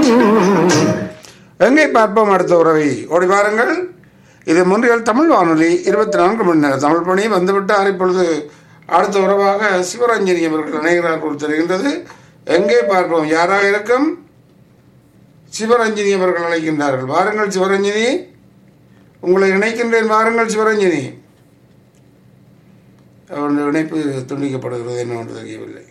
எங்கே பார்ப்போம் அடுத்த உறவை ஓடி பாருங்கள் இது முன்றியல் தமிழ் வானொலி இருபத்தி நான்கு மணி நேரம் தமிழ் பணி வந்துவிட்டார் இப்பொழுது அடுத்த உறவாக சிவரஞ்சனி அவர்கள் இணைகிறார் போல் தெரிகின்றது எங்கே பார்ப்போம் யாராக இருக்கும் சிவரஞ்சனி அவர்கள் அழைக்கின்றார்கள் வாருங்கள் சிவரஞ்சனி உங்களை இணைக்கின்றேன் வாருங்கள் சிவரஞ்சனி அவருடைய இணைப்பு துண்டிக்கப்படுகிறது என்னவென்று தெரியவில்லை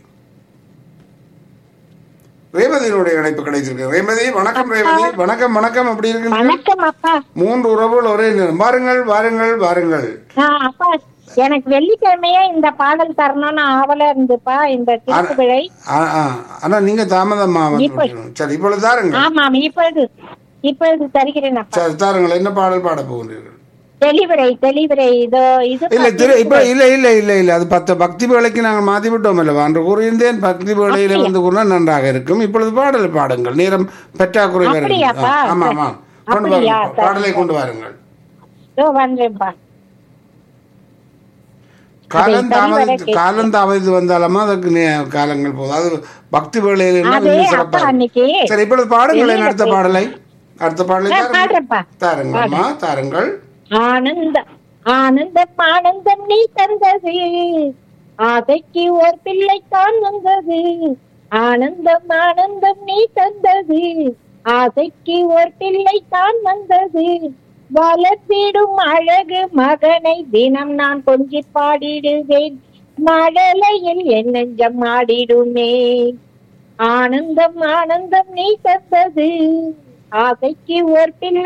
ரேவதியினுடைய இணைப்பு கிடைத்திருக்கு ரேவதி வணக்கம் ரேவதி வணக்கம் வணக்கம் அப்படி இருக்கு வணக்கம் அப்பா மூன்று உறவுகள் ஒரே நேரம் வாருங்கள் வாருங்கள் வாருங்கள் ஆ, அப்பா எனக்கு வெள்ளிக்கிழமையே இந்த பாடல் தரணும்னு ஆவலா இருந்துப்பா இந்த திருப்புகழை ஆ, ஆ. ஆனா நீங்க தாமதமா வந்து இப்ப- விட்டீங்க. சரி இப்பொழுது தாருங்கள் ஆமாம் இப்பொழுது இப்பொழுது தருகிறேன் அப்பா சரி தாருங்கள் என்ன பாடல் பாட போகிறீர்கள் தெளிவுரை தெளிவுரை இதோ இது இல்ல திரு இப்ப இல்ல இல்ல இல்ல இல்ல அது பத்து பக்தி வேலைக்கு நாங்கள் மாத்தி விட்டோம் அல்லவா என்று கூறியிருந்தேன் பக்தி வேலையில வந்து கூறினா நன்றாக இருக்கும் இப்பொழுது பாடல் பாடுங்கள் நேரம் பற்றாக்குறை வருகிறது அப்படியாப்பா? ஆ, ஆமா ஆமா கொண்டு அப்படியா? வாருங்கள் பாடலை கொண்டு வாருங்கள் இதோ வந்தேன்ப்பா காலம் அதை தாமதித்து சரிவர காலம் தாமதித்து வந்தாலுமா அதற்கு நே- காலங்கள் போதும் அது பக்தி வேலையில் என்ன அது கொஞ்சம் அப்பா சிறப்பா இருக்கும். அன்னைக்கு சரி இப்பொழுது பாடுங்களேன் அடுத்த பாடலை அடுத்த பாடலை ஆ, தாருங்கள் பாடுறேன்ப்பா தாருங்கம்மா தாருங்கள் ஆனந்தம் ஆனந்தம் ஆனந்தம் நீ தந்தது ஆசைக்கு ஓர் பிள்ளைத்தான் வந்தது ஆனந்தம் ஆனந்தம் நீ தந்தது ஆசைக்கு ஓர் பிள்ளைத்தான் வந்தது வளர்த்திடும் அழகு மகனை தினம் நான் கொஞ்சி பாடிடுவேன் மழலையில் என் நெஞ்சம் ஆடிடுமே ஆனந்தம் ஆனந்தம் நீ தந்தது ஆசைக்கு ஓர் பிள்ளை